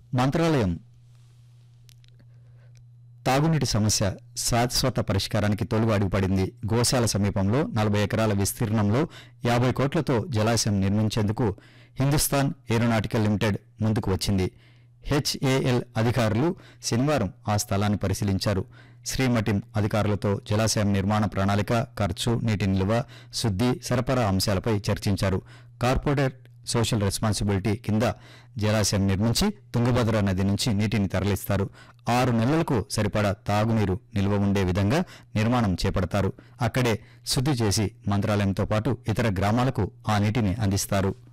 మంత్రాలయం తాగునీటి సమస్య శాశ్వత పరిష్కారానికి తొలుగు అడుగుపడింది గోశాల సమీపంలో నలభై ఎకరాల విస్తీర్ణంలో యాభై కోట్లతో జలాశయం నిర్మించేందుకు హిందుస్థాన్ ఏరోనాటికల్ లిమిటెడ్ ముందుకు వచ్చింది హెచ్ఏఎల్ అధికారులు శనివారం ఆ స్థలాన్ని పరిశీలించారు శ్రీమఠం అధికారులతో జలాశయం నిర్మాణ ప్రణాళిక ఖర్చు నీటి నిల్వ శుద్ధి సరఫరా అంశాలపై చర్చించారు కార్పొరేట్ సోషల్ రెస్పాన్సిబిలిటీ కింద జలాశయం నిర్మించి తుంగభద్ర నది నుంచి నీటిని తరలిస్తారు ఆరు నెలలకు సరిపడా తాగునీరు నిల్వ ఉండే విధంగా నిర్మాణం చేపడతారు అక్కడే శుద్ధి చేసి మంత్రాలయంతో పాటు ఇతర గ్రామాలకు ఆ నీటిని అందిస్తారు